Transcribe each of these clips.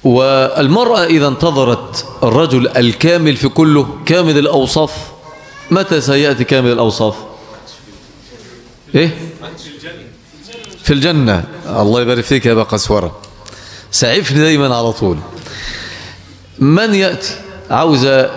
والمرأة إذا انتظرت الرجل الكامل في كله كامل الأوصاف متى سيأتي كامل الأوصاف إيه في الجنة الله يبارك فيك يا أبا قسورة سعفني دايما على طول من يأتي عاوزة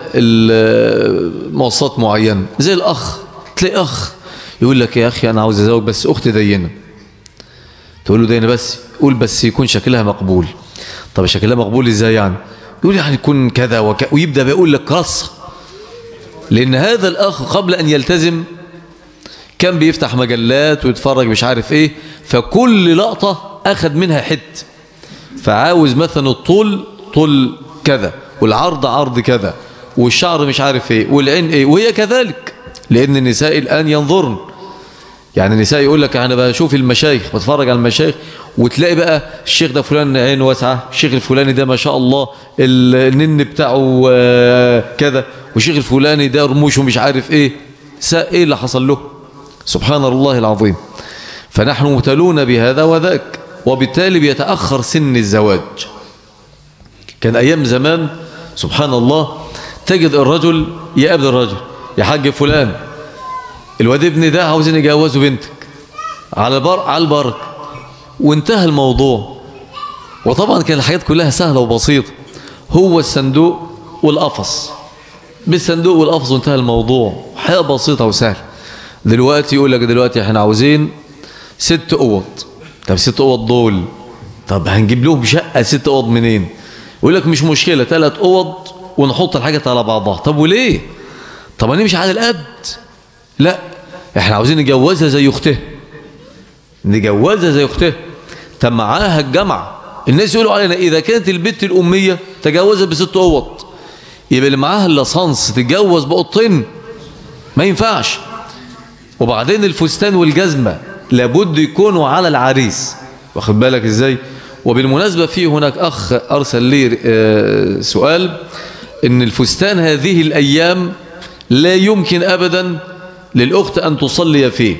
مواصفات معينة زي الأخ تلاقي أخ يقول لك يا أخي أنا عاوز أزوج بس أختي دينة تقول له دينة بس قول بس يكون شكلها مقبول طب شكلها مقبول ازاي يعني يقول يعني يكون كذا وك... ويبدأ بيقول لك رص لأن هذا الأخ قبل أن يلتزم كان بيفتح مجلات ويتفرج مش عارف ايه فكل لقطة أخذ منها حت فعاوز مثلا الطول طول كذا والعرض عرض كذا والشعر مش عارف ايه والعين ايه وهي كذلك لأن النساء الآن ينظرن يعني النساء يقول لك انا بشوف المشايخ بتفرج على المشايخ وتلاقي بقى الشيخ ده فلان عين واسعه الشيخ الفلاني ده ما شاء الله النن بتاعه كذا والشيخ الفلاني ده رموشه مش عارف ايه ايه اللي حصل له سبحان الله العظيم فنحن مبتلون بهذا وذاك وبالتالي بيتأخر سن الزواج كان أيام زمان سبحان الله تجد الرجل يقابل الرجل يا حاج فلان الواد ابني ده عاوزين يجوزوا بنتك على بر على البركه وانتهى الموضوع وطبعا كان الحاجات كلها سهلة وبسيطة هو الصندوق والقفص بالصندوق والقفص وانتهى الموضوع حاجة بسيطة وسهلة دلوقتي يقول لك دلوقتي احنا عاوزين ست اوض طب ست اوض دول طب هنجيب لهم شقة ست اوض منين يقول لك مش مشكلة ثلاث اوض ونحط الحاجات على بعضها طب وليه طب هنمشي على القد لا احنا عاوزين نجوزها زي اختها نجوزها زي اختها طب معاها الجامعة الناس يقولوا علينا إذا كانت البنت الأمية تجوزها بست أوض يبقى اللي معاها اللصانس تتجوز بقطين ما ينفعش وبعدين الفستان والجزمة لابد يكونوا على العريس واخد بالك ازاي وبالمناسبة في هناك أخ أرسل لي سؤال إن الفستان هذه الأيام لا يمكن أبدا للأخت أن تصلي فيه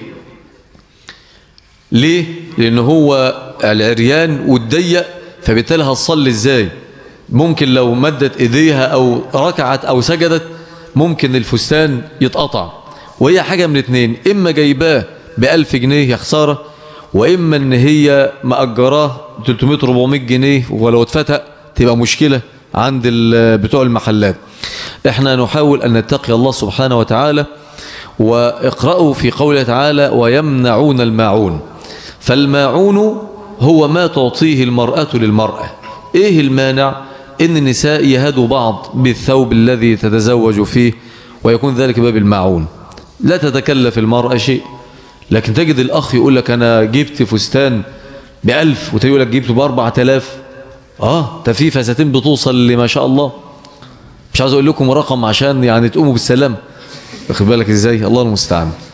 ليه؟ لأن هو العريان والضيق فبالتالي هتصلي ازاي ممكن لو مدت ايديها او ركعت او سجدت ممكن الفستان يتقطع وهي حاجة من اتنين اما جايباه بألف جنيه يا خسارة واما ان هي مأجراه 300-400 جنيه ولو اتفتق تبقى مشكلة عند بتوع المحلات احنا نحاول ان نتقي الله سبحانه وتعالى واقرأوا في قوله تعالى ويمنعون الماعون فالماعون هو ما تعطيه المرأة للمرأة ايه المانع ان النساء يهدوا بعض بالثوب الذي تتزوج فيه ويكون ذلك باب الماعون لا تتكلف المرأة شيء لكن تجد الأخ يقول لك أنا جبت فستان بألف وتقول لك جبته بأربعة آلاف آه ده في فساتين بتوصل لما شاء الله مش عايز أقول لكم رقم عشان يعني تقوموا بالسلام واخد بالك إزاي الله المستعان